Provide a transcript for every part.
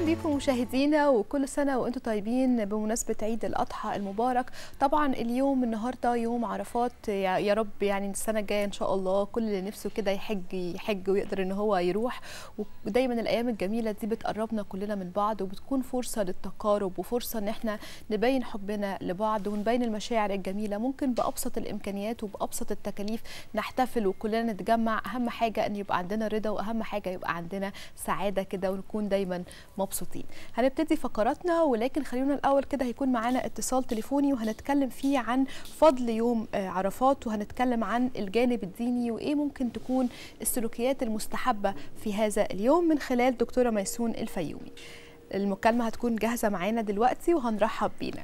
بيكم مشاهدينا وكل سنة وانتم طيبين بمناسبة عيد الأضحى المبارك طبعا اليوم النهاردة يوم عرفات يا يا رب يعني السنة الجاية إن شاء الله كل اللي نفسه كده يحج يحج ويقدر إن هو يروح ودايما الأيام الجميلة دي بتقربنا كلنا من بعض وبتكون فرصة للتقارب وفرصة إن احنا نبين حبنا لبعض ونبين المشاعر الجميلة ممكن بأبسط الإمكانيات وبأبسط التكاليف نحتفل وكلنا نتجمع أهم حاجة إن يبقى عندنا رضا وأهم حاجة يبقى عندنا سعادة كده ونكون دايما مبسوطين هنبتدي فقراتنا ولكن خلينا الاول كده هيكون معانا اتصال تليفوني وهنتكلم فيه عن فضل يوم آه، عرفات وهنتكلم عن الجانب الديني وايه ممكن تكون السلوكيات المستحبه في هذا اليوم من خلال دكتوره ميسون الفيومي المكالمه هتكون جاهزه معانا دلوقتي وهنرحب بينا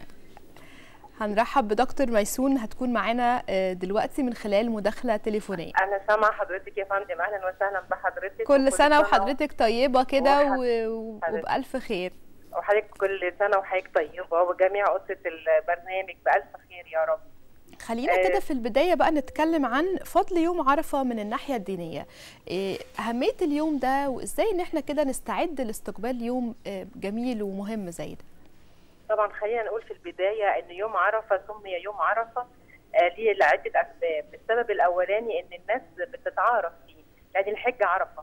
هنرحب بدكتور ميسون هتكون معانا آه، دلوقتي من خلال مداخله تليفونيه انا سامعه حضرتك يا فندم اهلا وسهلا بحضرتك كل وكل سنه وحضرتك طيبه كده وح- و- و- وبالف خير وحضرتك كل سنه وحضرتك طيبه وجميع اسره البرنامج بالف خير يا رب خلينا آه. كده في البداية بقى نتكلم عن فضل يوم عرفة من الناحية الدينية إيه أهمية اليوم ده وإزاي إن احنا كده نستعد لاستقبال يوم آه، جميل ومهم زي ده طبعا خلينا نقول في البدايه ان يوم عرفه سمي يوم عرفه آه، ليه لعده اسباب السبب الاولاني ان الناس بتتعارف فيه لان الحج عرفه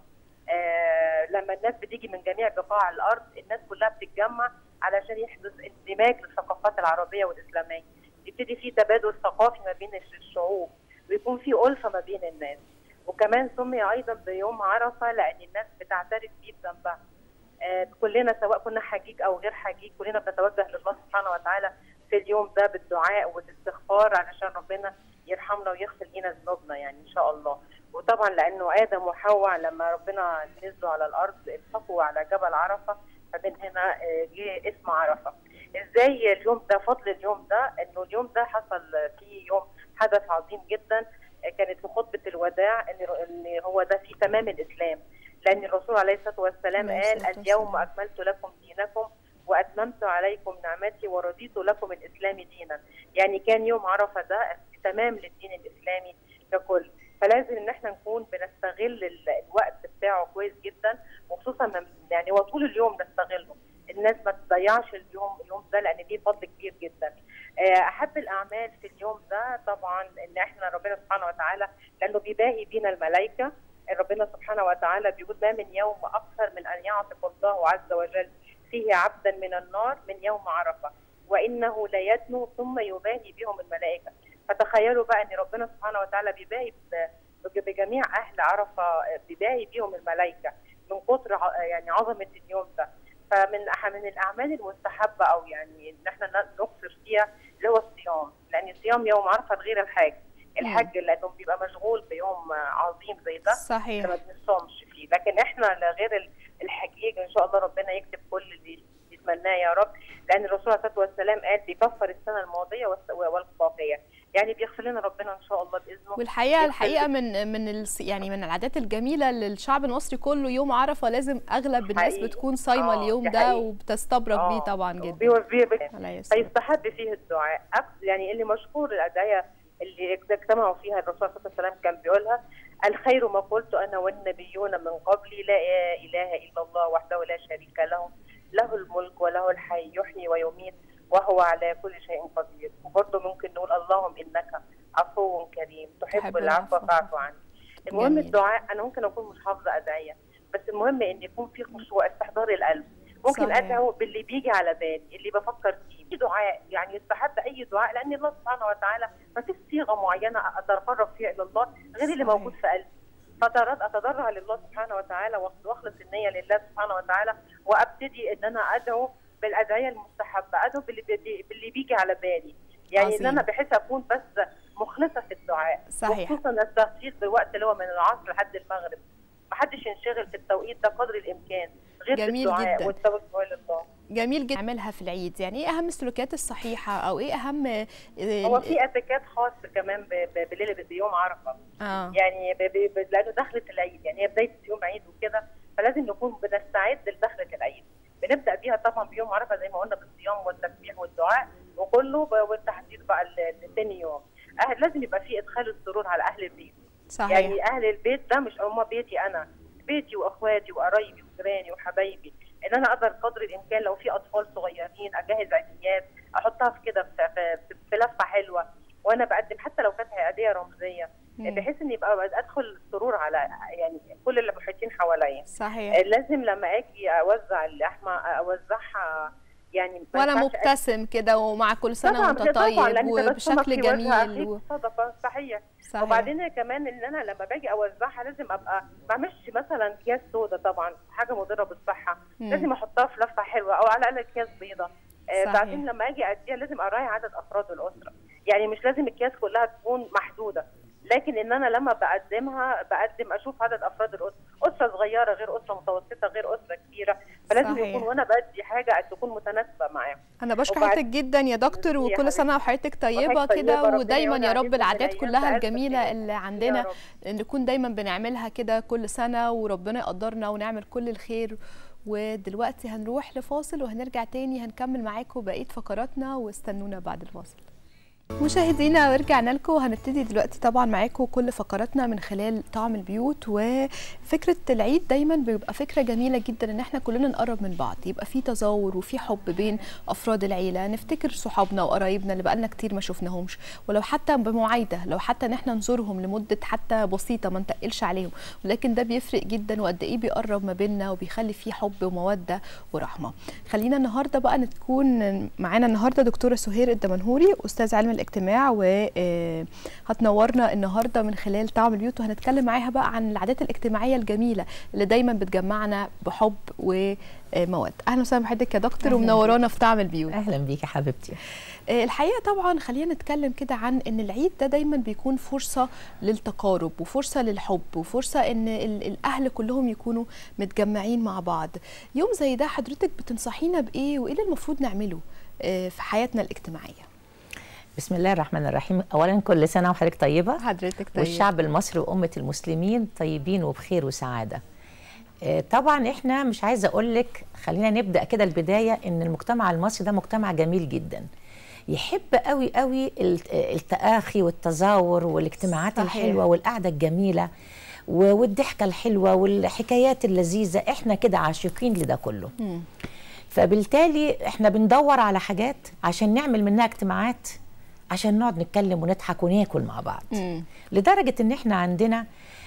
آه، لما الناس بتيجي من جميع بقاع الارض الناس كلها بتتجمع علشان يحدث اندماج للثقافات العربيه والاسلاميه يبتدي في تبادل ثقافي ما بين الشعوب ويكون في ألفة ما بين الناس وكمان سمي أيضا بيوم عرفة لأن الناس بتعترف بيه بذنبها آه، كلنا سواء كنا حجيج أو غير حجيج كلنا بنتوجه لله سبحانه وتعالى في اليوم ده بالدعاء والاستغفار علشان ربنا يرحمنا ويغفر لنا ذنوبنا يعني إن شاء الله وطبعا لأنه آدم وحواء لما ربنا نزلوا على الأرض التقوا على جبل عرفة فمن هنا آه، جه اسم عرفة ازاي اليوم ده فضل اليوم ده انه اليوم ده حصل فيه يوم حدث عظيم جدا كانت في خطبه الوداع ان ان هو ده في تمام الاسلام لان الرسول عليه الصلاه والسلام عليه قال الصلاة اليوم والسلام. اكملت لكم دينكم واتممت عليكم نعمتي ورضيت لكم الاسلام دينا يعني كان يوم عرفه ده تمام للدين الاسلامي ككل فلازم ان احنا نكون بنستغل ال- الوقت بتاعه كويس جدا وخصوصا من- يعني هو طول اليوم نستغله الناس ما تضيعش اليوم اليوم ده لان ليه فضل كبير جدا آه، احب الاعمال في اليوم ده طبعا ان احنا ربنا سبحانه وتعالى لانه بيباهي بينا الملائكه ربنا سبحانه وتعالى بيقول ما من يوم اكثر من ان يعتق الله عز وجل فيه عبدا من النار من يوم عرفه وانه ليدنو ثم يباهي بهم الملائكه فتخيلوا بقى ان ربنا سبحانه وتعالى بيباهي ب- بجميع اهل عرفه آه، بيباهي بيهم الملائكه من كتر ع- يعني عظمه اليوم ده فمن أح- من الاعمال المستحبه او يعني ان احنا ن- نقصر فيها اللي هو الصيام لان الصيام يوم عرفه غير الحاج الحج لانه بيبقى مشغول بيوم آه، عظيم زي ده صحيح ما بنصومش فيه لكن احنا لغير ال- الحجيج ان شاء الله ربنا يكتب كل اللي يتمناه يا رب لان الرسول عليه الصلاه والسلام قال بيكفر السنه الماضيه والس- والباقيه يعني بيغفر لنا ربنا ان شاء الله باذنه والحقيقه يغفر الحقيقه من من الس- يعني من العادات الجميله للشعب المصري كله يوم عرفه لازم اغلب الناس حقيقي. بتكون صايمه آه، اليوم دي ده حقيقي. وبتستبرك بيه آه، طبعا جدا بي- بي- بي- عليه السلام. فيستحب فيه الدعاء أكثر يعني اللي مشهور الادعيه اللي اجتمعوا فيها الرسول صلى الله عليه وسلم كان بيقولها الخير ما قلت انا والنبيون من قبلي لا اله الا الله وحده لا شريك له له الملك وله الحي يحيي ويميت وهو على كل شيء قدير وبرضه ممكن نقول اللهم انك عفو كريم تحب تحب العفو العفو. فاعف عني المهم جميل. الدعاء انا ممكن اكون مش حافظه ادعيه بس المهم ان يكون في خشوع استحضار القلب ممكن صحيح. ادعو باللي بيجي على بالي اللي بفكر فيه في دعاء يعني يستحب اي دعاء لان الله سبحانه وتعالى ما فيش صيغه معينه اتقرب فيها الى الله غير اللي صحيح. موجود في قلبي فترات اتضرع لله سبحانه وتعالى وأخ- واخلص النيه لله سبحانه وتعالى وابتدي ان انا ادعو بالادعيه المستحبه ادعو باللي, بي- باللي بيجي على بالي يعني عظيم. ان انا بحيث اكون بس مخلصه في الدعاء صحيح. وخصوصا التخصيص بالوقت اللي هو من العصر لحد المغرب ما حدش ينشغل في التوقيت ده قدر الامكان غير جميل بالدعاء جدا. والتوجه لله جميل جدا نعملها في العيد يعني ايه اهم السلوكيات الصحيحه او ايه اهم آه، هو في اتيكيت خاص كمان ب- ب- بليله بيوم عرفه اه يعني ب- ب- ب- لانه دخلت العيد يعني هي بدايه يوم عيد وكده فلازم نكون بنستعد لدخله العيد بنبدا بيها طبعا بيوم عرفه زي ما قلنا بالصيام والتسبيح والدعاء وكله ب- والتحديد بقى ل- لتاني يوم أهل لازم يبقى في ادخال السرور على اهل البيت صحيح يعني اهل البيت ده مش هم بيتي انا بيتي واخواتي وقرايبي وجيراني وحبايبي ان انا اقدر قدر الامكان لو في اطفال صغيرين اجهز عيديات احطها في كده في, في, في لفه حلوه وانا بقدم حتى لو كانت هديه رمزيه مم. بحيث ان يبقى ادخل السرور على يعني كل اللي محيطين حواليا صحيح لازم لما اجي اوزع اللحمه اوزعها يعني ما وانا ينفعش مبتسم كده ومع كل سنه طبعا وانت طبعا طيب لان تبسمك وبشكل في وجه جميل اخيك و... صدقه صحيح صحيح. وبعدين كمان ان انا لما باجي اوزعها لازم ابقى ما اعملش مثلا اكياس سودا طبعا حاجه مضره بالصحه مم. لازم احطها في لفه حلوه او على الاقل اكياس بيضه آه صحيح. بعدين لما اجي اديها لازم اراعي عدد افراد الاسره يعني مش لازم الاكياس كلها تكون محدوده لكن ان انا لما بقدمها بقدم اشوف عدد افراد الاسره اسره صغيره غير اسره متوسطه غير اسره كبيره فلازم صحيح. يكون وانا بدي حاجه تكون متناسبه معاهم انا بشكر وبعد- حضرتك جدا يا دكتور يا وكل حبيبتي. سنه وحضرتك طيبه وحضرتك طيبة، كده ربنا ودايما يعود يا رب عليكم العادات بالأيام كلها بألف الجميله خير. اللي يا عندنا رب. نكون دايما بنعملها كده كل سنه وربنا يقدرنا ونعمل كل الخير ودلوقتي هنروح لفاصل وهنرجع تاني هنكمل معاكم بقيه فقراتنا واستنونا بعد الفاصل مشاهدينا ورجعنا لكم وهنبتدي دلوقتي طبعا معاكم كل فقراتنا من خلال طعم البيوت وفكره العيد دايما بيبقى فكره جميله جدا ان احنا كلنا نقرب من بعض يبقى في تزاور وفي حب بين افراد العيله نفتكر صحابنا وقرايبنا اللي بقالنا كتير ما شفناهمش ولو حتى بمعايده لو حتى ان احنا نزورهم لمده حتى بسيطه ما نتقلش عليهم ولكن ده بيفرق جدا وقد ايه بيقرب ما بيننا وبيخلي فيه حب وموده ورحمه خلينا النهارده بقى نكون معانا النهارده دكتوره سهير الدمنهوري استاذ علم الاجتماع وهتنورنا النهارده من خلال طعم البيوت وهنتكلم معاها بقى عن العادات الاجتماعيه الجميله اللي دايما بتجمعنا بحب ومواد اهلا وسهلا بحضرتك يا دكتور أهلاً ومنورانا في طعم البيوت اهلا بيك يا حبيبتي آه، الحقيقه طبعا خلينا نتكلم كده عن ان العيد ده دايما بيكون فرصه للتقارب وفرصه للحب وفرصه ان ال- الاهل كلهم يكونوا متجمعين مع بعض يوم زي ده حضرتك بتنصحينا بايه وايه اللي المفروض نعمله آه، في حياتنا الاجتماعيه بسم الله الرحمن الرحيم اولا كل سنه وحضرتك طيبه حضرتك طيب والشعب المصري وامه المسلمين طيبين وبخير وسعاده آه، طبعا احنا مش عايزه اقول لك خلينا نبدا كده البدايه ان المجتمع المصري ده مجتمع جميل جدا يحب قوي قوي الت- التآخي والتزاور والاجتماعات صحيح. الحلوه والقعده الجميله و- والضحكه الحلوه والحكايات اللذيذه احنا كده عاشقين لده كله مم. فبالتالي احنا بندور على حاجات عشان نعمل منها اجتماعات عشان نقعد نتكلم ونضحك وناكل مع بعض مم. لدرجة ان احنا عندنا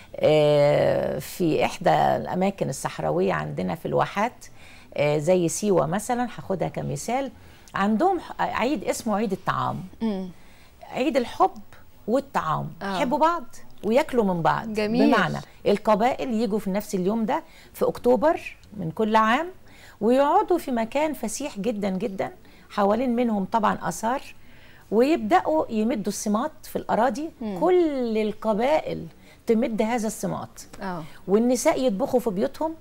آه، في احدى الاماكن الصحراوية عندنا في الواحات آه، زي سيوة مثلا هاخدها كمثال عندهم ح- عيد اسمه عيد الطعام مم. عيد الحب والطعام آه. يحبوا بعض وياكلوا من بعض جميل. بمعنى القبائل يجوا في نفس اليوم ده في اكتوبر من كل عام ويقعدوا في مكان فسيح جدا جدا حوالين منهم طبعا اثار ويبداوا يمدوا السماط في الاراضي كل القبائل تمد هذا السماط اه والنساء يطبخوا في بيوتهم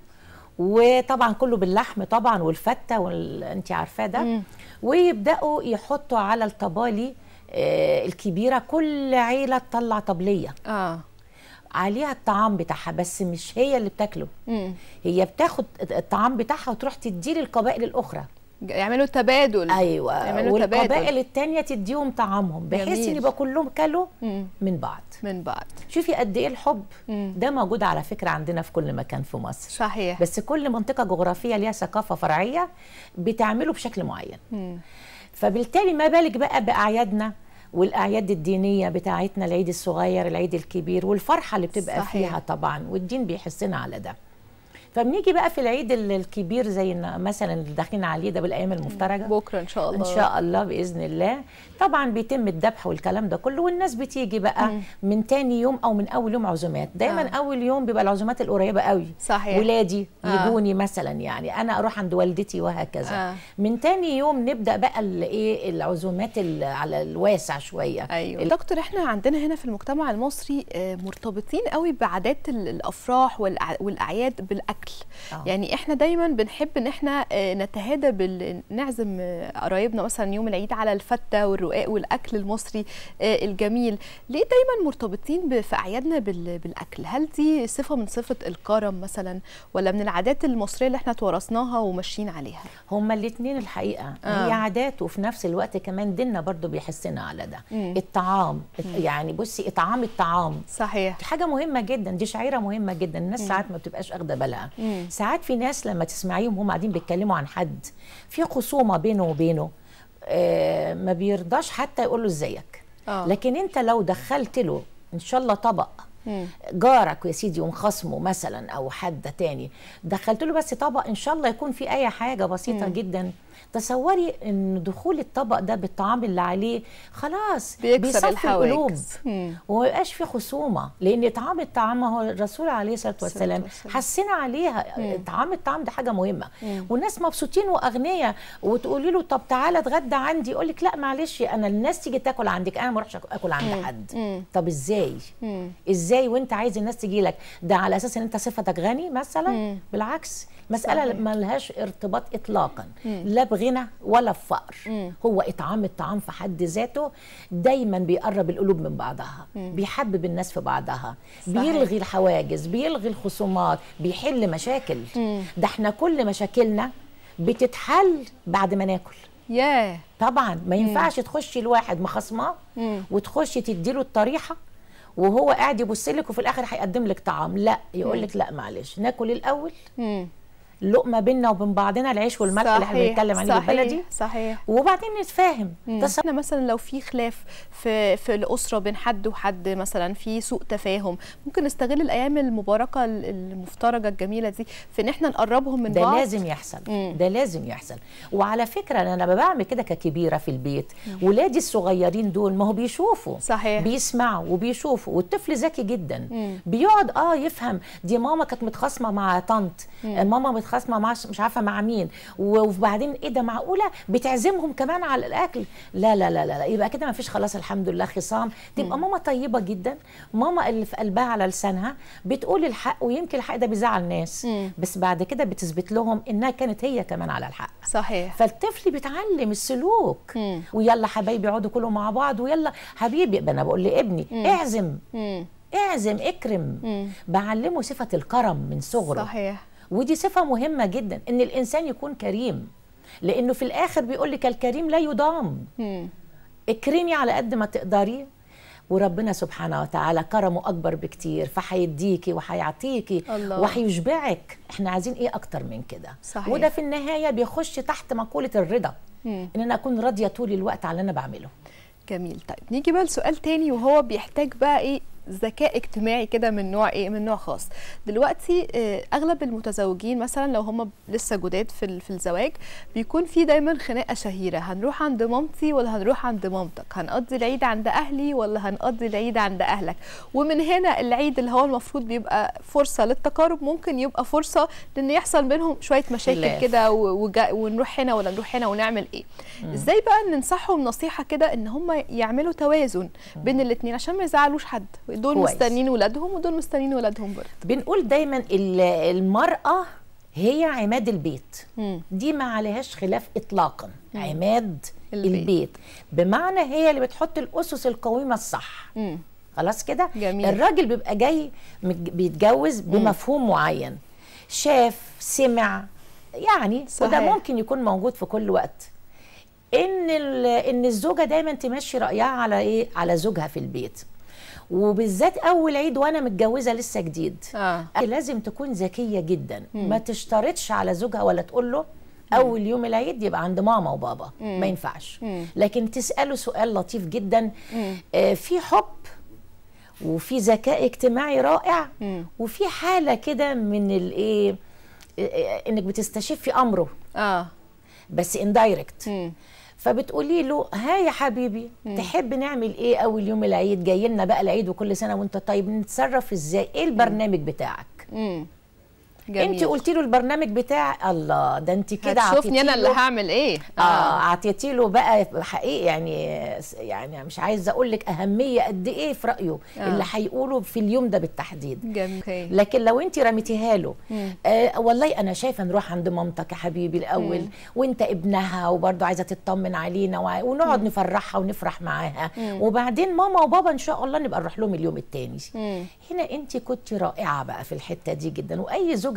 وطبعا كله باللحم طبعا والفته وال... انت عارفاه ده مم. ويبداوا يحطوا على الطبالي آه، الكبيره كل عيله تطلع طبليه اه عليها الطعام بتاعها بس مش هي اللي بتاكله مم. هي بتاخد الطعام بتاعها وتروح تديه للقبائل الاخرى يعملوا تبادل ايوه يعملوا تبادل. والقبائل التانية تديهم طعامهم بحيث جميل. ان يبقى كلهم كلوا مم. من بعض من بعض شوفي قد ايه الحب مم. ده موجود على فكره عندنا في كل مكان في مصر صحيح بس كل منطقه جغرافيه ليها ثقافه فرعيه بتعمله بشكل معين مم. فبالتالي ما بالك بقى باعيادنا والاعياد الدينيه بتاعتنا العيد الصغير العيد الكبير والفرحه اللي بتبقى صحيح. صحيح. فيها طبعا والدين بيحسنا على ده فبنيجي بقى في العيد ال- الكبير زي إن مثلا اللي داخلين عليه ده بالايام المفترجه بكره ان شاء الله ان شاء الله باذن الله طبعا بيتم الذبح والكلام ده كله والناس بتيجي بقى مم. من تاني يوم او من اول يوم عزومات دايما آه. آه. اول يوم بيبقى العزومات القريبه قوي صحيح ولادي آه. يجوني مثلا يعني انا اروح عند والدتي وهكذا آه. آه. من تاني يوم نبدا بقى الايه العزومات ال- على الواسع شويه ايوه ال- دكتور احنا عندنا هنا في المجتمع المصري آه، مرتبطين قوي بعادات ال- الافراح والأع- والاعياد بالاكل آه. يعني احنا دايما بنحب ان احنا آه، نتهادى بال نعزم آه، قرايبنا مثلا يوم العيد على الفته والرقاق والاكل المصري آه، الجميل ليه دايما مرتبطين ب- في اعيادنا بال- بالاكل هل دي صفه من صفه الكرم مثلا ولا من العادات المصريه اللي احنا توارثناها وماشيين عليها هما الاثنين الحقيقه آه. آه. هي عادات وفي نفس الوقت كمان ديننا برضو بيحسنا على ده مم. الطعام يعني بصي اطعام الطعام صحيح دي حاجه مهمه جدا دي شعيره مهمه جدا الناس ساعات ما بتبقاش واخده بالها مهمه مم. ساعات في ناس لما تسمعيهم هم قاعدين بيتكلموا عن حد في خصومه بينه وبينه آه ما بيرضاش حتى يقول له ازيك آه. لكن انت لو دخلت له ان شاء الله طبق مم. جارك يا سيدي ومخصمه مثلا او حد تاني دخلت له بس طبق ان شاء الله يكون في اي حاجه بسيطه مم. جدا تصوري ان دخول الطبق ده بالطعام اللي عليه خلاص بيكسر بيصفي القلوب الحواجز مم. وما يبقاش في خصومه لان اطعام الطعام هو الرسول عليه الصلاه والسلام والسلام. حسنا عليها اطعام الطعام ده حاجه مهمه مم. والناس مبسوطين واغنياء وتقولي له طب تعالى اتغدى عندي يقول لك لا معلش انا الناس تيجي تاكل عندك انا ما اروحش اكل عند مم. حد مم. طب ازاي مم. ازاي وانت عايز الناس تجي لك ده على اساس ان انت صفتك غني مثلا مم. بالعكس مساله صحيح. ما لهاش ارتباط اطلاقا مم. لا بغنى ولا بفقر مم. هو اطعام الطعام في حد ذاته دايما بيقرب القلوب من بعضها بيحبب الناس في بعضها صحيح. بيلغي الحواجز بيلغي الخصومات بيحل مشاكل مم. ده احنا كل مشاكلنا بتتحل بعد ما ناكل ياه طبعا ما ينفعش تخشي الواحد مخصماه مم. وتخشي تديله الطريحه وهو قاعد يبص لك وفي الاخر هيقدم لك طعام لا يقول لك لا معلش ناكل الاول مم. لقمه بينا وبين بعضنا العيش والملح اللي احنا بنتكلم عليه صحيح بالبلدي صحيح وبعدين نتفاهم تصور احنا مثلا لو في خلاف في في الاسره بين حد وحد مثلا في سوء تفاهم ممكن نستغل الايام المباركه ال- المفترجه الجميله دي في ان احنا نقربهم من ده بعض لازم يحصل مم. ده لازم يحصل وعلى فكره انا لما بعمل كده ككبيره في البيت ولادي الصغيرين دول ما هو بيشوفوا صحيح. بيسمعوا وبيشوفوا والطفل ذكي جدا مم. بيقعد اه يفهم دي ماما كانت متخاصمه مع طنط ماما متخاصمه مع مش عارفه مع مين وبعدين ايه ده معقوله بتعزمهم كمان على الاكل لا لا لا لا, لا. يبقى كده ما فيش خلاص الحمد لله خصام تبقى ماما طيبه جدا ماما اللي في قلبها على لسانها بتقول الحق ويمكن الحق ده بيزعل ناس مم. بس بعد كده بتثبت لهم انها كانت هي كمان على الحق صحيح فالطفل بيتعلم السلوك مم. ويلا حبايبي اقعدوا كلوا مع بعض ويلا حبيبي يبقى انا بقول لابني اعزم مم. اعزم اكرم مم. بعلمه صفه الكرم من صغره صحيح ودي صفه مهمه جدا ان الانسان يكون كريم لانه في الاخر بيقول لك الكريم لا يضام مم. اكرمي على قد ما تقدري وربنا سبحانه وتعالى كرمه اكبر بكتير فهيديكي وهيعطيكي الله. وهيشبعك احنا عايزين ايه اكتر من كده صحيح. وده في النهايه بيخش تحت مقوله الرضا مم. ان انا اكون راضيه طول الوقت على اللي انا بعمله جميل طيب نيجي بقى لسؤال تاني وهو بيحتاج بقى ايه ذكاء اجتماعي كده من نوع ايه من نوع خاص دلوقتي آه، اغلب المتزوجين مثلا لو هم لسه جداد في ال- في الزواج بيكون في دايما خناقه شهيره هنروح عند مامتي ولا هنروح عند مامتك هنقضي العيد عند اهلي ولا هنقضي العيد عند اهلك ومن هنا العيد اللي هو المفروض بيبقى فرصه للتقارب ممكن يبقى فرصه لان يحصل بينهم شويه مشاكل خلاف. كده و- وجا- ونروح هنا ولا نروح هنا ونعمل ايه ازاي بقى ننصحهم نصيحه كده ان هم يعملوا توازن بين الاثنين عشان ما يزعلوش حد دول كويس. مستنيين ولادهم ودول مستنيين ولادهم برضه بنقول دايما ال- المراه هي عماد البيت مم. دي ما عليهاش خلاف اطلاقا عماد البيت. البيت. البيت بمعنى هي اللي بتحط الاسس القويمه الصح مم. خلاص كده جميل. الراجل بيبقى جاي متج- بيتجوز بمفهوم معين شاف سمع يعني صحيح. وده ممكن يكون موجود في كل وقت ان ال- ان الزوجه دايما تمشي رايها على ايه على زوجها في البيت وبالذات اول عيد وانا متجوزه لسه جديد اه لازم تكون ذكيه جدا ما تشترطش على زوجها ولا تقول له اول يوم العيد يبقى عند ماما وبابا ما ينفعش مم. لكن تساله سؤال لطيف جدا مم. آه في حب وفي ذكاء اجتماعي رائع مم. وفي حاله كده من الايه آه، آه، انك بتستشفي امره اه بس اندايركت مم. فبتقولي له ها يا حبيبي تحب نعمل ايه اول يوم العيد جاي لنا بقى العيد وكل سنه وانت طيب نتصرف ازاي ايه البرنامج بتاعك مم. انت قلتي له البرنامج بتاع الله ده انت كده هتشوفني انا عطيتي اللي له- هعمل ايه اه اعطيتي له بقى حقيقي يعني يعني مش عايزه اقول لك اهميه قد ايه في رايه آه. اللي هيقوله في اليوم ده بالتحديد جميل أوكي. لكن لو انت رميتيها له مم. آه والله انا شايفه نروح عند مامتك يا حبيبي الاول مم. وانت ابنها وبرضه عايزه تطمن علينا وع- ونقعد نفرحها ونفرح معاها مم. وبعدين ماما وبابا ان شاء الله نبقى نروح لهم اليوم التاني مم. هنا انت كنت رائعه بقى في الحته دي جدا واي زوجه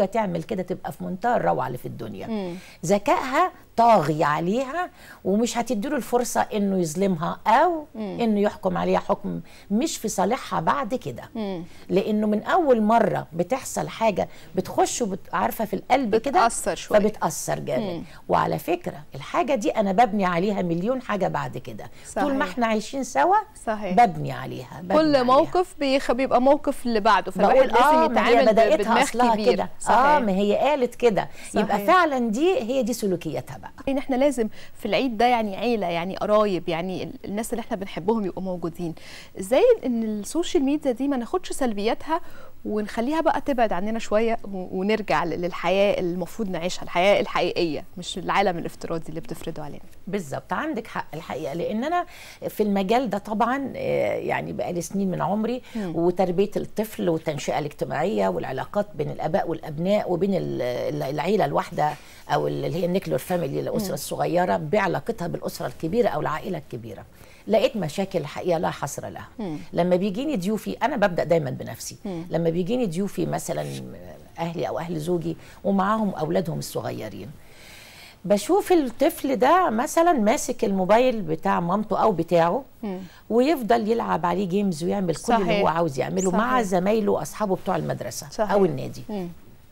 الزوجه تعمل كده تبقى في منتهى الروعه اللي في الدنيا مم. ذكائها طاغي عليها ومش هتديله الفرصه انه يظلمها او انه يحكم عليها حكم مش في صالحها بعد كده مم. لانه من اول مره بتحصل حاجه بتخش وبت- عارفه في القلب كده بتأثر شوية. فبتاثر جامد وعلى فكره الحاجه دي انا ببني عليها مليون حاجه بعد كده طول ما صحيح. احنا عايشين سوا صحيح. ببني عليها ببني كل عليها. موقف بيخ... بيبقى موقف اللي بعده فالواحد بقول لازم اه ما هي يتعامل ب- بدايتها بدماغ اصلها كبير كده اه صحيح. ما هي قالت كده يبقى صحيح. فعلا دي هي دي سلوكياتها بقى ان احنا لازم في العيد ده يعني عيله يعني قرايب يعني ال- الناس اللي احنا بنحبهم يبقوا موجودين ازاي ان السوشيال ميديا دي ما ناخدش سلبياتها ونخليها بقى تبعد عننا شويه و- ونرجع ل- للحياه المفروض نعيشها الحياه الحقيقيه مش العالم الافتراضي اللي بتفرضه علينا بالظبط عندك حق الحقيقه لان انا في المجال ده طبعا آه، يعني بقالي سنين من عمري وتربيه الطفل والتنشئه الاجتماعيه والعلاقات بين الاباء والابناء وبين ال- ال- العيله الواحده او اللي هي النيكلور فاميلي الاسره الصغيره بعلاقتها بالاسره الكبيره او العائله الكبيره لقيت مشاكل الحقيقه لا حصر لها لما بيجيني ضيوفي انا ببدا دايما بنفسي لما بيجيني ضيوفي مثلا اهلي او اهل زوجي ومعاهم اولادهم الصغيرين بشوف الطفل ده مثلا ماسك الموبايل بتاع مامته او بتاعه ويفضل يلعب عليه جيمز ويعمل كل اللي صحيح. هو عاوز يعمله مع صحيح. زمايله واصحابه بتوع المدرسه صحيح. او النادي مم.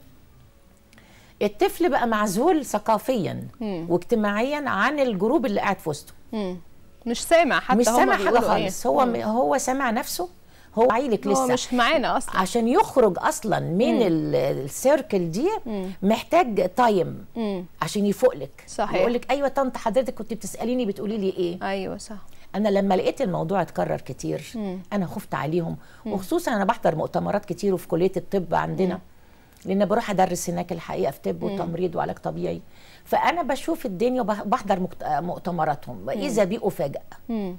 الطفل بقى معزول ثقافيا واجتماعيا عن الجروب اللي قاعد في وسطه مم. مش سامع حتى مش هما سامع حاجه بيقولوا خالص إيه. هو مم. هو سامع نفسه هو عيلك هو لسه مش معانا اصلا عشان يخرج اصلا من ال- السيركل دي محتاج تايم مم. عشان يفوق لك صحيح. يقول لك ايوه طنط حضرتك كنت بتساليني بتقولي لي ايه ايوه صح انا لما لقيت الموضوع اتكرر كتير انا خفت عليهم وخصوصا انا بحضر مؤتمرات كتير وفي كليه الطب عندنا لان بروح ادرس هناك الحقيقه في طب وتمريض وعلاج طبيعي فانا بشوف الدنيا وبحضر مكت- مؤتمراتهم واذا بي افاجئ مم.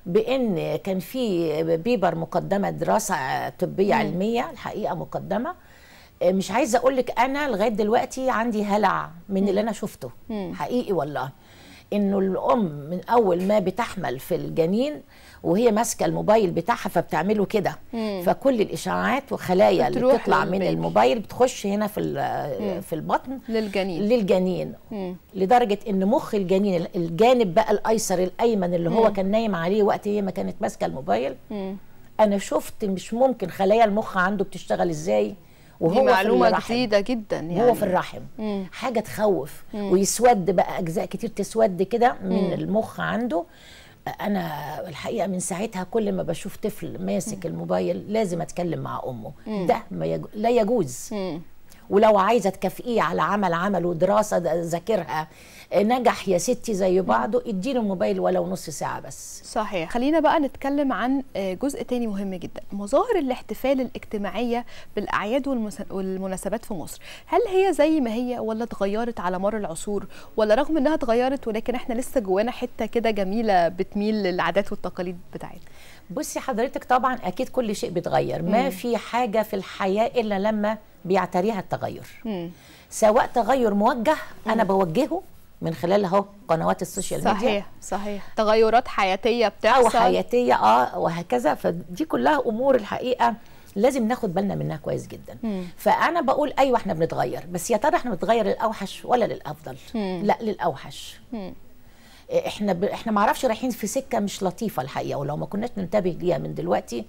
بان كان في بيبر مقدمه دراسه طبيه علميه الحقيقه مقدمه مش عايزه اقول لك انا لغايه دلوقتي عندي هلع من اللي انا شفته حقيقي والله انه الام من اول ما بتحمل في الجنين وهي ماسكه الموبايل بتاعها فبتعمله كده فكل الاشعاعات وخلايا اللي بتروح بتطلع من للبيبي. الموبايل بتخش هنا في ال- في البطن للجنين للجنين مم. لدرجه ان مخ الجنين الجانب بقى الايسر الايمن اللي هو كان نايم عليه وقت هي ما كانت ماسكه الموبايل مم. انا شفت مش ممكن خلايا المخ عنده بتشتغل ازاي وهو دي معلومه في الرحم جديده جدا يعني وهو في الرحم مم. حاجه تخوف ويسود بقى اجزاء كتير تسود كده من المخ عنده انا الحقيقه من ساعتها كل ما بشوف طفل ماسك الموبايل لازم اتكلم مع امه ده ما يجو... لا يجوز مم. ولو عايزه تكافئيه على عمل عمله دراسه د- ذاكرها نجح يا ستي زي بعضه اديله الموبايل ولو نص ساعه بس صحيح خلينا بقى نتكلم عن آه، جزء تاني مهم جدا مظاهر الاحتفال الاجتماعية بالأعياد والمس- والمناسبات في مصر هل هي زي ما هي ولا اتغيرت على مر العصور ولا رغم انها اتغيرت ولكن احنا لسه جوانا حتة كده جميلة بتميل للعادات والتقاليد بتاعتنا بصي حضرتك طبعا اكيد كل شيء بيتغير ما في حاجه في الحياه الا لما بيعتريها التغير مم. سواء تغير موجه انا بوجهه من خلال اهو قنوات السوشيال ميديا صحيح صحيح تغيرات حياتية او بتحصل حياتيه اه وهكذا فدي كلها امور الحقيقه لازم ناخد بالنا منها كويس جدا مم. فانا بقول ايوه احنا بنتغير بس يا ترى احنا بنتغير للاوحش ولا للافضل مم. لا للاوحش مم. احنا ب... احنا ما اعرفش رايحين في سكه مش لطيفه الحقيقه ولو ما كناش ننتبه ليها من دلوقتي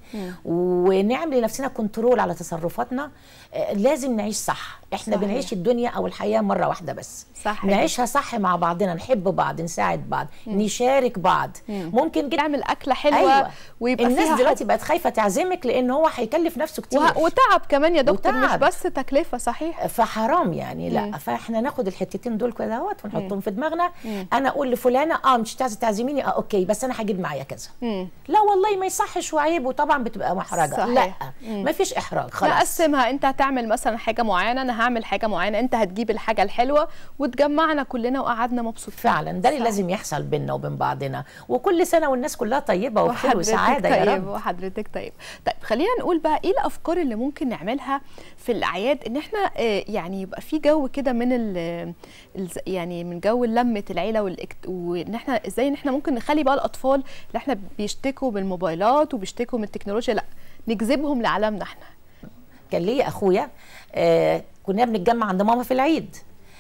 ونعمل لنفسنا كنترول على تصرفاتنا آه، لازم نعيش صح احنا صحيح. بنعيش الدنيا او الحياه مره واحده بس صح نعيشها صح مع بعضنا نحب بعض نساعد بعض نشارك بعض ممكن جدا نعمل أكلة حلوة أيوة. ويبقى الناس فيها دلوقتي بقت خايفه تعزمك لان هو هيكلف نفسه كتير وه- وتعب كمان يا دكتور مش وتعب. بس تكلفة صحيح فحرام يعني لا فاحنا ناخد الحتتين دول كده اهوت ونحطهم في دماغنا انا اقول لفلانه اه مش عايزه تعزميني اه اوكي بس انا هجيب معايا كذا مم. لا والله ما يصحش وعيب وطبعا بتبقى محرجه صحيح. لا ما فيش احراج خلاص نقسمها انت هتعمل مثلا حاجه معينه انا هعمل حاجه معينه انت هتجيب الحاجه الحلوه وتجمعنا كلنا وقعدنا مبسوطين فعلا ده اللي صح. لازم يحصل بيننا وبين بعضنا وكل سنه والناس كلها طيبه وبخير وحضرتك وسعاده يا طيب رب وحضرتك طيب طيب خلينا نقول بقى ايه الافكار اللي ممكن نعملها في الاعياد ان احنا آه، يعني يبقى في جو كده من ال الز- يعني من جو لمه العيله والاكت... وان احنا ازاي ان احنا ممكن نخلي بقى الاطفال اللي احنا بيشتكوا بالموبايلات وبيشتكوا من التكنولوجيا لا نجذبهم لعالمنا احنا كان ليا اخويا آه كنا بنتجمع عند ماما في العيد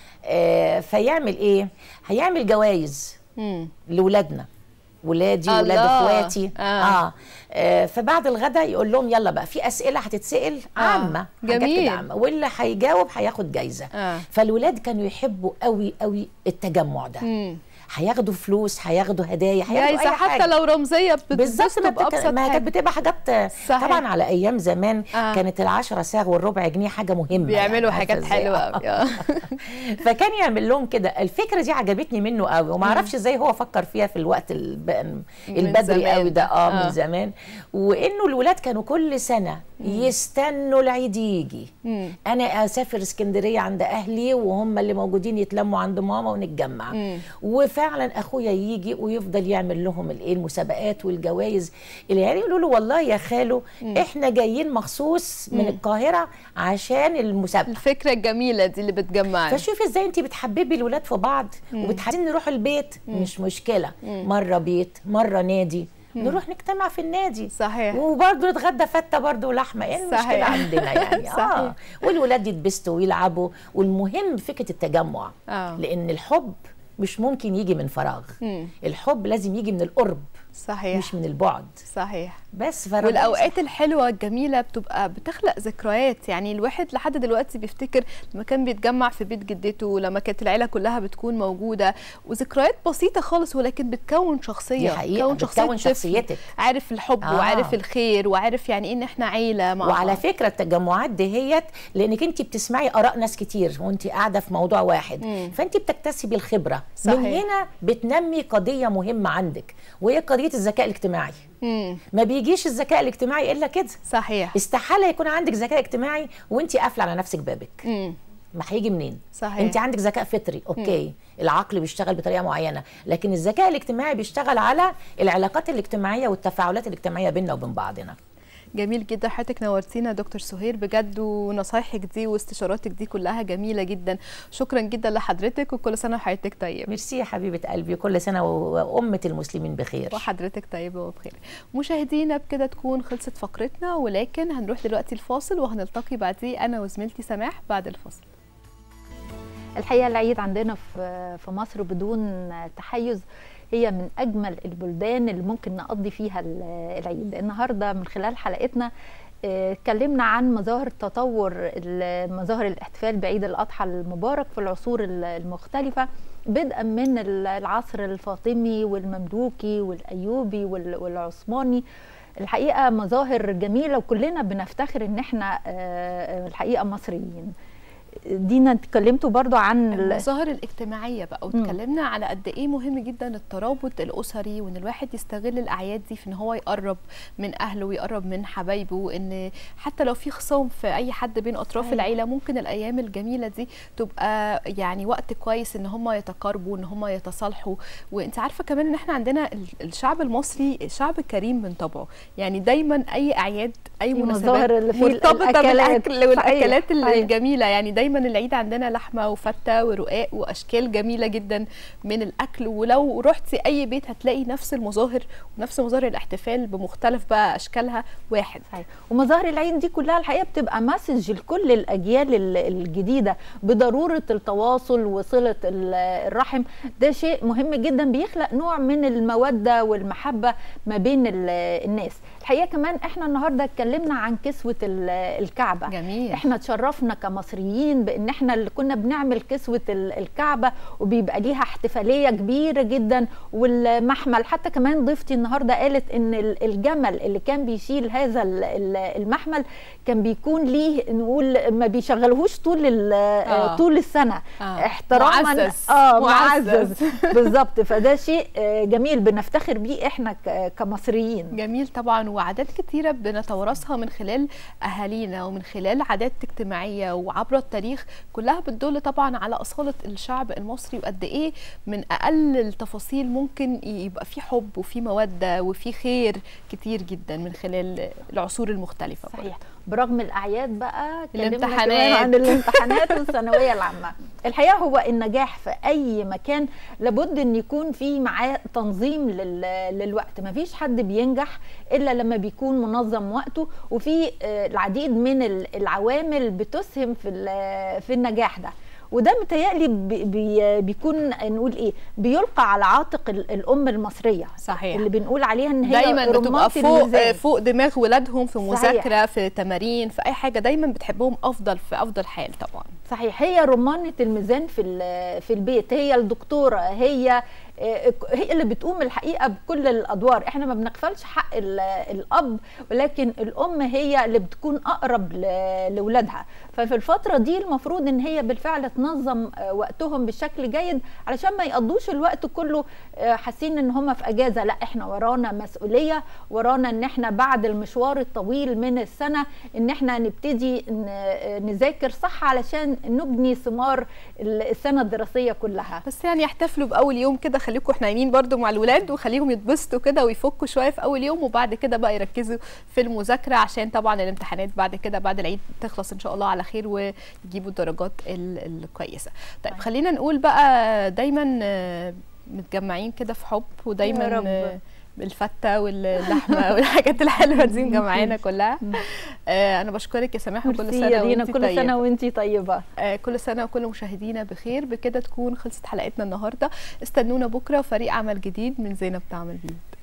آه فيعمل ايه هيعمل جوائز مم. لاولادنا ولادي ولاد الله. اخواتي آه. آه. آه فبعد الغداء يقول لهم يلا بقى في اسئله هتتسال آه. عامه حاجات جميل. كده عامه واللي هيجاوب هياخد جايزه آه. فالولاد كانوا يحبوا قوي قوي التجمع ده مم. هياخدوا فلوس هياخدوا هدايا هياخدوا جايزه اي حتى حاجه لو رمزيه بالظبط ما, بتبقى بتك... ابسط ما حاجه كانت بتبقى حاجات صحيح. طبعا على ايام زمان آه. آه. كانت العشرة ساغ والربع جنيه حاجه مهمه بيعملوا يعني، عارفة حاجات إزاي؟ حلوه آه. قوي آه. فكان يعمل لهم كده الفكره دي عجبتني منه قوي وما اعرفش ازاي هو فكر فيها في الوقت الب... البدري زمان. قوي ده اه, آه. من زمان وانه الولاد كانوا كل سنه يستنوا العيد يجي مم. انا اسافر اسكندريه عند اهلي وهم اللي موجودين يتلموا عند ماما ونتجمع مم. وفعلا اخويا يجي ويفضل يعمل لهم الايه المسابقات والجوائز العيال يقولوا له والله يا خالو احنا جايين مخصوص من القاهره عشان المسابقه الفكره الجميله دي اللي بتجمعنا فشوفي ازاي انت بتحببي الولاد في بعض وبتحسين نروح البيت مش مشكله مره بيت مره نادي نروح نجتمع في النادي صحيح وبرضه نتغدى فته برضه ولحمه ايه المشكله صحيح. عندنا يعني صحيح. اه والولاد يتبسطوا ويلعبوا والمهم فكره التجمع آه. لان الحب مش ممكن يجي من فراغ مم. الحب لازم يجي من القرب صحيح مش من البعد صحيح بس فربنا والاوقات الحلوه الجميله بتبقى بتخلق ذكريات يعني الواحد لحد دلوقتي بيفتكر لما كان بيتجمع في بيت جدته لما كانت العيله كلها بتكون موجوده وذكريات بسيطه خالص ولكن بتكون شخصيه دي حقيقة، بتكون شخصيه بتكون طفل. شخصيتك. عارف الحب آه. وعارف الخير وعارف يعني ايه ان احنا عيله مع وعلى بعض. فكره التجمعات دهيت لانك انت بتسمعي اراء ناس كتير وانت قاعده في موضوع واحد مم. فانت بتكتسبي الخبره صحيح. من هنا بتنمي قضيه مهمه عندك وهي قضيه الذكاء الاجتماعي مم. ما بيجيش الذكاء الاجتماعي الا كده صحيح استحاله يكون عندك ذكاء اجتماعي وانت قافله على نفسك بابك مم. ما هيجي منين صحيح. انت عندك ذكاء فطري اوكي العقل بيشتغل بطريقه معينه لكن الذكاء الاجتماعي بيشتغل على العلاقات الاجتماعيه والتفاعلات الاجتماعيه بيننا وبين بعضنا جميل جدا حضرتك نورتينا يا دكتور سهير بجد ونصايحك دي واستشاراتك دي كلها جميله جدا شكرا جدا لحضرتك وكل سنه وحضرتك طيب ميرسي يا حبيبه قلبي كل سنه وامه المسلمين بخير وحضرتك طيبه وبخير مشاهدينا بكده تكون خلصت فقرتنا ولكن هنروح دلوقتي الفاصل وهنلتقي بعديه انا وزميلتي سماح بعد الفاصل الحقيقه العيد عندنا في في مصر بدون تحيز هي من اجمل البلدان اللي ممكن نقضي فيها ال- العيد النهارده من خلال حلقتنا آه، اتكلمنا عن مظاهر تطور ال- مظاهر الاحتفال بعيد الاضحى المبارك في العصور ال- المختلفه بدءا من ال- العصر الفاطمي والمملوكي والايوبي وال- والعثماني الحقيقه مظاهر جميله وكلنا بنفتخر ان احنا آه، الحقيقه مصريين دينا اتكلمتوا برضو عن ال- المظاهر الاجتماعيه بقى واتكلمنا على قد ايه مهم جدا الترابط الاسري وان الواحد يستغل الاعياد دي في ان هو يقرب من اهله ويقرب من حبايبه وان حتى لو في خصام في اي حد بين اطراف صحيح. العيله ممكن الايام الجميله دي تبقى يعني وقت كويس ان هم يتقاربوا ان هم يتصالحوا وانت عارفه كمان ان احنا عندنا ال- الشعب المصري شعب كريم من طبعه يعني دايما اي اعياد اي في مناسبات مظاهر اللي في مرتبطه الأكلات. بالاكل والاكلات صحيح. صحيح. الجميله يعني دايما العيد عندنا لحمه وفته ورقاق واشكال جميله جدا من الاكل ولو رحتي اي بيت هتلاقي نفس المظاهر ونفس مظاهر الاحتفال بمختلف بقى اشكالها واحد صحيح ومظاهر العيد دي كلها الحقيقه بتبقى مسج لكل الاجيال ال- الجديده بضروره التواصل وصله ال- الرحم ده شيء مهم جدا بيخلق نوع من الموده والمحبه ما بين ال- الناس الحقيقه كمان احنا النهارده اتكلمنا عن كسوه ال- الكعبه جميل احنا اتشرفنا كمصريين بان احنا اللي كنا بنعمل كسوه ال- الكعبه وبيبقى ليها احتفاليه كبيره جدا والمحمل حتى كمان ضيفتي النهارده قالت ان ال- الجمل اللي كان بيشيل هذا ال- ال- المحمل كان بيكون ليه نقول ما بيشغلهوش طول ال- آه. طول السنه آه. احتراما معزز. اه معزز. معزز بالظبط فده شيء آه، جميل بنفتخر بيه احنا ك- كمصريين جميل طبعا وعادات كتيرة بنتوارثها من خلال أهالينا ومن خلال عادات اجتماعية وعبر التاريخ كلها بتدل طبعا على أصالة الشعب المصري وقد إيه من أقل التفاصيل ممكن يبقى في حب وفي مودة وفي خير كتير جدا من خلال العصور المختلفة صحيح برغم الاعياد بقى اتكلمنا الامتحانات. كمان عن الامتحانات والثانويه العامه الحقيقه هو النجاح في اي مكان لابد ان يكون في معاه تنظيم لل- للوقت ما فيش حد بينجح الا لما بيكون منظم وقته وفي آه، العديد من ال- العوامل بتسهم في ال- في النجاح ده وده متهيألي بي بي بيكون نقول ايه بيلقى على عاتق ال- الام المصريه صحيح. اللي بنقول عليها ان هي دايما بتبقى رمانة فوق الميزان. فوق دماغ ولادهم في صحيح. مذاكره في تمارين في اي حاجه دايما بتحبهم افضل في افضل حال طبعا صحيح هي رمانة الميزان في ال- في البيت هي الدكتورة هي هي اللي بتقوم الحقيقة بكل الأدوار احنا ما بنغفلش حق ال- الأب ولكن الأم هي اللي بتكون أقرب ل- لأولادها ففي الفترة دي المفروض إن هي بالفعل تنظم آه، وقتهم بشكل جيد علشان ما يقضوش الوقت كله آه، حاسين إن هم في أجازة لا احنا ورانا مسؤولية ورانا إن احنا بعد المشوار الطويل من السنة إن احنا نبتدي ن- نذاكر صح علشان نبني ثمار السنة الدراسية كلها بس يعني يحتفلوا باول يوم كده خليكم احنا نايمين برضو مع الولاد وخليهم يتبسطوا كده ويفكوا شويه في اول يوم وبعد كده بقى يركزوا في المذاكره عشان طبعا الامتحانات بعد كده بعد العيد تخلص ان شاء الله على خير ويجيبوا الدرجات ال- الكويسه طيب طيب. خلينا نقول بقى دايما آه، متجمعين كده في حب ودايما يا رب. آه، بالفته واللحمه والحاجات الحلوه دي مجمعانا كلها آه، انا بشكرك يا سماح وكل ميرسي سنه يا دينا وانتي كل طيبة. سنة وانتي طيبة آه، كل سنة وكل مشاهدينا بخير بكده تكون خلصت حلقتنا النهاردة استنونا بكرة فريق عمل جديد من زينب تعمل بيه